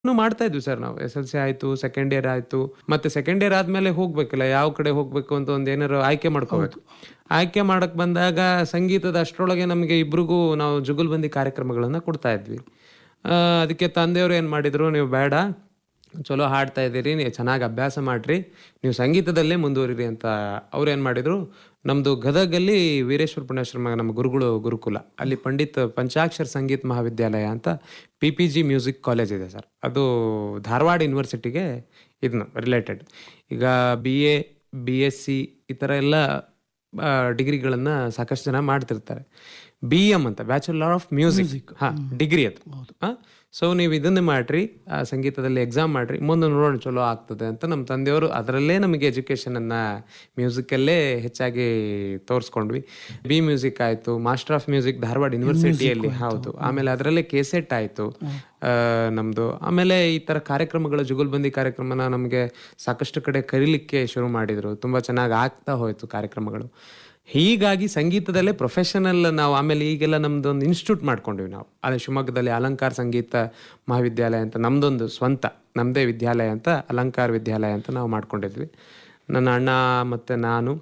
ಮಾಡ್ತಾ ಇದ್ವಿ ಸರ್ ನಾವು ಎಸ್ ಎಲ್ ಸಿ ಆಯ್ತು ಸೆಕೆಂಡ್ ಇಯರ್ ಆಯ್ತು ಮತ್ತೆ ಸೆಕೆಂಡ್ ಇಯರ್ ಆದ್ಮೇಲೆ ಹೋಗ್ಬೇಕಲ್ಲ ಯಾವ ಕಡೆ ಹೋಗ್ಬೇಕು ಅಂತ ಒಂದು ಏನಾರು ಆಯ್ಕೆ ಮಾಡ್ಕೋಬೇಕು ಆಯ್ಕೆ ಮಾಡಕ್ ಬಂದಾಗ ಸಂಗೀತದ ಅಷ್ಟರೊಳಗೆ ನಮಗೆ ಇಬ್ರಿಗೂ ನಾವು ಜುಗುಲ್ಬಂದಿ ಕಾರ್ಯಕ್ರಮಗಳನ್ನ ಕೊಡ್ತಾ ಇದ್ವಿ ಆ, ಅದಕ್ಕೆ ತಂದೆಯವರು ಏನು ಮಾಡಿದ್ರು ನೀವು ಬೇಡ ಚಲೋ ಹಾಡ್ತಾ ಇದ್ದೀರಿ ನೀವು ಚೆನ್ನಾಗಿ ಅಭ್ಯಾಸ ಮಾಡ್ರಿ ನೀವು ಸಂಗೀತದಲ್ಲೇ ಮುಂದುವರಿರಿ ಅಂತ ಅವ್ರು ಏನು ಮಾಡಿದ್ರು ನಮ್ಮದು ಗದಗಲ್ಲಿ ವೀರೇಶ್ವರ ಪುಣ್ಯಾಶ್ರಮ ನಮ್ಮ ಗುರುಗಳು ಗುರುಕುಲ ಅಲ್ಲಿ ಪಂಡಿತ್ ಪಂಚಾಕ್ಷರ ಸಂಗೀತ ಮಹಾವಿದ್ಯಾಲಯ ಅಂತ P P G music college ಇದೆ ಸರ್ ಅದು ಧಾರವಾಡ ಯೂನಿವರ್ಸಿಟಿಗೆ ಇದನ್ನ ರಿಲೇಟೆಡ್ ಈಗ B A B S C ಈ ಥರ ಎಲ್ಲ ಡಿಗ್ರಿಗಳನ್ನು ಸಾಕಷ್ಟು ಜನ ಮಾಡ್ತಿರ್ತಾರೆ ಬಿ ಎಮ್ ಅಂತ ಬ್ಯಾಚುಲರ್ ಆಫ್ ಮ್ಯೂಸಿಕ್ ಹಾ ಡಿಗ್ರಿ ಅದು ಸೊ ನೀವು ಇದನ್ನೇ ಮಾಡ್ರಿ ಆ ಸಂಗೀತದಲ್ಲಿ ಎಕ್ಸಾಮ್ ಮಾಡ್ರಿ ಮುಂದೆ ನೋಡೋಣ ಚಲೋ ಆಗ್ತದೆ ಅಂತ ನಮ್ಮ ತಂದೆಯವರು ಅದರಲ್ಲೇ ನಮಗೆ ಎಜುಕೇಶನ್ ಅನ್ನ ಮ್ಯೂಸಿಕಲ್ಲೇ ಹೆಚ್ಚಾಗಿ ತೋರಿಸ್ಕೊಂಡ್ವಿ ಬಿ ಮ್ಯೂಸಿಕ್ ಆಯ್ತು ಮಾಸ್ಟರ್ ಆಫ್ ಮ್ಯೂಸಿಕ್ ಧಾರವಾಡ ಯೂನಿವರ್ಸಿಟಿಯಲ್ಲಿ ಹೌದು ಆಮೇಲೆ ಅದರಲ್ಲೇ ಕೇಸೆಟ್ ಆಯ್ತು ಆ, ನಮ್ದು ಆಮೇಲೆ ಈ ತರ ಕಾರ್ಯಕ್ರಮಗಳು ಜುಗುಲ್ಬಂದಿ ಕಾರ್ಯಕ್ರಮನ ನಮಗೆ ಸಾಕಷ್ಟು ಕಡೆ ಕರೀಲಿಕ್ಕೆ ಶುರು ಮಾಡಿದ್ರು ತುಂಬಾ ಚೆನ್ನಾಗಿ ಆಗ್ತಾ ಹೋಯ್ತು ಕಾರ್ಯಕ್ರಮಗಳು ಹೀಗಾಗಿ ಸಂಗೀತದಲ್ಲೇ ಪ್ರೊಫೆಷನಲ್ ನಾವು ಆಮೇಲೆ ಈಗೆಲ್ಲ ನಮ್ದು ಒಂದು ಇನ್ಸ್ಟಿಟ್ಯೂಟ್ ಮಾಡ್ಕೊಂಡ್ವಿ ನಾವು ಅದೇ ಶಿವಮೊಗ್ಗದಲ್ಲಿ ಅಲಂಕಾರ ಸಂಗೀತ ಮಹಾವಿದ್ಯಾಲಯ ಅಂತ ನಮ್ದೊಂದು ಸ್ವಂತ ನಮ್ಮದೇ ವಿದ್ಯಾಲಯ ಅಂತ ಅಲಂಕಾರ ವಿದ್ಯಾಲಯ ಅಂತ ನಾವು ಮಾಡ್ಕೊಂಡಿದ್ವಿ ನನ್ನ ಅಣ್ಣ ಮತ್ತು ನಾನು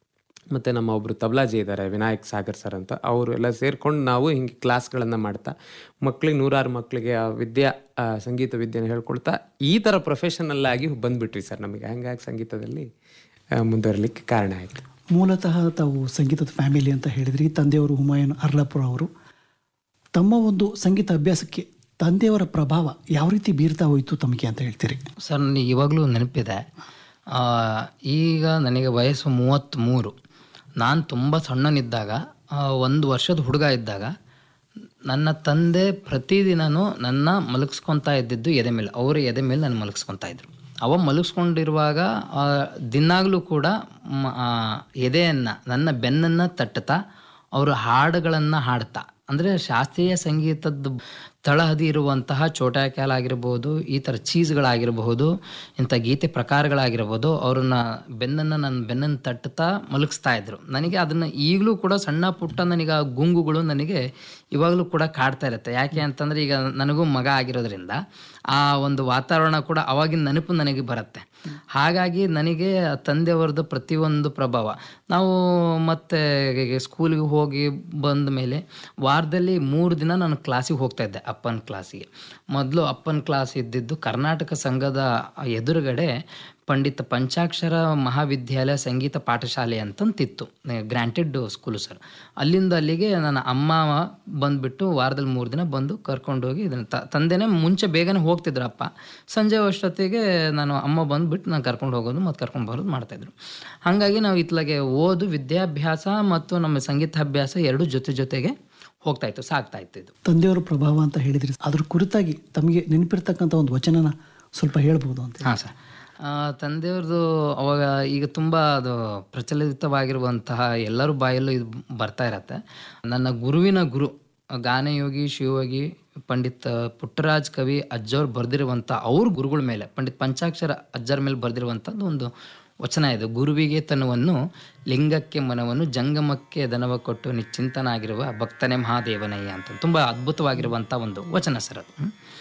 ಮತ್ತು ನಮ್ಮ ಒಬ್ಬರು ತಬ್ಲಾಜಿ ಇದ್ದಾರೆ ವಿನಾಯಕ್ ಸಾಗರ್ ಸರ್ ಅಂತ ಅವರು ಎಲ್ಲ ಸೇರ್ಕೊಂಡು ನಾವು ಹಿಂಗೆ ಕ್ಲಾಸ್ಗಳನ್ನು ಮಾಡ್ತಾ ಮಕ್ಳಿಗೆ ನೂರಾರು ಮಕ್ಕಳಿಗೆ ಆ ವಿದ್ಯಾ ಆ ಸಂಗೀತ ವಿದ್ಯೆನ ಹೇಳ್ಕೊಳ್ತಾ ಈ ಥರ ಪ್ರೊಫೆಷನಲ್ ಆಗಿ ಬಂದ್ಬಿಟ್ರಿ ಸರ್ ನಮಗೆ ಹಂಗಾಗಿ ಸಂಗೀತದಲ್ಲಿ ಆ, ಮುಂದುವರಿಲಿಕ್ಕೆ ಕಾರಣ ಆಯಿತು ಮೂಲತಃ ತಾವು ಸಂಗೀತದ ಫ್ಯಾಮಿಲಿ ಅಂತ ಹೇಳಿದ್ರಿ ತಂದೆಯವರು ಹುಮಾಯೂನ್ ಅರ್ಲಾಪುರ ಅವರು ತಮ್ಮ ಒಂದು ಸಂಗೀತ ಅಭ್ಯಾಸಕ್ಕೆ ತಂದೆಯವರ ಪ್ರಭಾವ ಯಾವ ರೀತಿ ಬೀರ್ತಾ ಹೋಯಿತು ತಮಗೆ ಅಂತ ಹೇಳ್ತೀರಿ ಸರ್ ನನಗೆ ಇವಾಗಲೂ ನೆನಪಿದೆ ಆ, ಈಗ ನನಗೆ ವಯಸ್ಸು ಮೂವತ್ತ್ಮೂರು ನಾನು ತುಂಬ ಸಣ್ಣನಿದ್ದಾಗ ಆ, ಒಂದು ವರ್ಷದ ಹುಡುಗ ಇದ್ದಾಗ ನನ್ನ ತಂದೆ ಪ್ರತಿದಿನನೂ ನನ್ನ ಮಲಗಿಸ್ಕೊತಾ ಇದ್ದಿದ್ದು ಎದೆ ಮೇಲೆ ಅವರ ಎದೆ ಮೇಲೆ ನಾನು ಮಲಗಿಸ್ಕೊತಾ ಇದ್ರು ಅವ ಮಲಗಿಸ್ಕೊಂಡಿರುವಾಗ ಆ, ದಿನಾಗಲೂ ಕೂಡ ಮ- ಆ, ಎದೆಯನ್ನು ನನ್ನ ಬೆನ್ನನ್ನು ತಟ್ಟುತ್ತಾ ಅವರು ಹಾಡುಗಳನ್ನು ಹಾಡ್ತಾ ಅಂದರೆ ಶಾಸ್ತ್ರೀಯ ಸಂಗೀತದ ತಳಹದಿ ಇರುವಂತಹ ಚೋಟಾ ಕ್ಯಾಲ್ ಆಗಿರ್ಬೋದು ಈ ಥರ ಚೀಸ್ಗಳಾಗಿರಬಹುದು ಇಂಥ ಗೀತೆ ಪ್ರಕಾರಗಳಾಗಿರ್ಬೋದು ಅವ್ರನ್ನ ಬೆನ್ನನ್ನು ನನ್ನ ಬೆನ್ನನ್ನು ತಟ್ಟುತ್ತಾ ಮಲಗಿಸ್ತಾ ಇದ್ರು ನನಗೆ ಅದನ್ನು ಈಗಲೂ ಕೂಡ ಸಣ್ಣ ಪುಟ್ಟ ನನಗೆ ಆ ಗುಂಗುಗಳು ನನಗೆ ಇವಾಗಲೂ ಕೂಡ ಕಾಡ್ತಾ ಇರುತ್ತೆ ಯಾಕೆ ಅಂತಂದರೆ ಈಗ ನನಗೂ ಮಗ ಆಗಿರೋದ್ರಿಂದ ಆ ಒಂದು ವಾತಾವರಣ ಕೂಡ ಅವಾಗಿನ ನೆನಪು ನನಗೆ ಬರುತ್ತೆ ಹಾಗಾಗಿ ನನಗೆ ಆ ತಂದೆಯವರದ್ದು ಪ್ರತಿಯೊಂದು ಪ್ರಭಾವ ನಾವು ಮತ್ತೆ ಸ್ಕೂಲಿಗೆ ಹೋಗಿ ಬಂದ ಮೇಲೆ ವಾರದಲ್ಲಿ ಮೂರು ದಿನ ನಾನು ಕ್ಲಾಸಿಗೆ ಹೋಗ್ತಾ ಇದ್ದೆ ಅಪ್ಪನ ಕ್ಲಾಸಿಗೆ ಮೊದಲು ಅಪ್ಪನ ಕ್ಲಾಸ್ ಇದ್ದಿದ್ದು ಕರ್ನಾಟಕ ಸಂಘದ ಎದುರುಗಡೆ ಪಂಡಿತ ಪಂಚಾಕ್ಷರ ಮಹಾವಿದ್ಯಾಲಯ ಸಂಗೀತ ಪಾಠಶಾಲೆ ಅಂತಂತಿತ್ತು ಗ್ರಾಂಟೆಡ್ ಸ್ಕೂಲು ಸರ್ ಅಲ್ಲಿಂದ ಅಲ್ಲಿಗೆ ನನ್ನ ಅಮ್ಮ ಬಂದುಬಿಟ್ಟು ವಾರದಲ್ಲಿ ಮೂರು ದಿನ ಬಂದು ಕರ್ಕೊಂಡೋಗಿ ಇದನ್ನು ತ ತಂದೆನೇ ಮುಂಚೆ ಬೇಗನೆ ಹೋಗ್ತಿದ್ರು ಅಪ್ಪ ಸಂಜೆ ಅಷ್ಟೊತ್ತಿಗೆ ನಾನು ಅಮ್ಮ ಬಂದುಬಿಟ್ಟು ನಾನು ಕರ್ಕೊಂಡು ಹೋಗೋದು ಮತ್ತು ಕರ್ಕೊಂಡು ಬರೋದು ಮಾಡ್ತಾಯಿದ್ರು ಹಾಗಾಗಿ ನಾವು ಇತ್ಲಾಗೆ ಓದು ವಿದ್ಯಾಭ್ಯಾಸ ಮತ್ತು ನಮ್ಮ ಸಂಗೀತಾಭ್ಯಾಸ ಎರಡು ಜೊತೆ ಜೊತೆಗೆ ಹೋಗ್ತಾ ಇತ್ತು ಸಾಗ್ತಾ ಇತ್ತು ಇದು ತಂದೆಯವರ ಪ್ರಭಾವ ಅಂತ ಹೇಳಿದ್ರಿ ಅದ್ರ ಕುರಿತಾಗಿ ತಮಗೆ ನೆನಪಿರ್ತಕ್ಕಂಥ ಒಂದು ವಚನನ ಸ್ವಲ್ಪ ಹೇಳ್ಬೋದು ಅಂತ ಹಾಂ ಸರ್ ಆ, ತಂದೆಯವ್ರದ್ದು ಅವಾಗ ಈಗ ತುಂಬ ಅದು ಪ್ರಚಲಿತವಾಗಿರುವಂತಹ ಎಲ್ಲರ ಬಾಯಲ್ಲೂ ಇದು ಬರ್ತಾ ಇರತ್ತೆ ನನ್ನ ಗುರುವಿನ ಗುರು ಗಾನಯೋಗಿ ಶಿವಯೋಗಿ ಪಂಡಿತ್ ಪುಟ್ಟರಾಜ್ ಕವಿ ಅಜ್ಜವ್ರು ಬರೆದಿರುವಂಥ ಅವ್ರ ಗುರುಗಳ ಮೇಲೆ ಪಂಡಿತ್ ಪಂಚಾಕ್ಷರ ಅಜ್ಜರ ಮೇಲೆ ಬರೆದಿರುವಂಥದ್ದು ಒಂದು ವಚನ ಇದು ಗುರುವಿಗೆ ತನವನ್ನು ಲಿಂಗಕ್ಕೆ ಮನವನ್ನು ಜಂಗಮಕ್ಕೆ ದನವ ಕೊಟ್ಟು ನಿಶ್ಚಿಂತನಾಗಿರುವ ಭಕ್ತನೇ ಮಹಾದೇವನಯ್ಯ ಅಂತ ತುಂಬ ಅದ್ಭುತವಾಗಿರುವಂಥ ಒಂದು ವಚನ ಸರ್ ಅದು ಹ್ಮ್.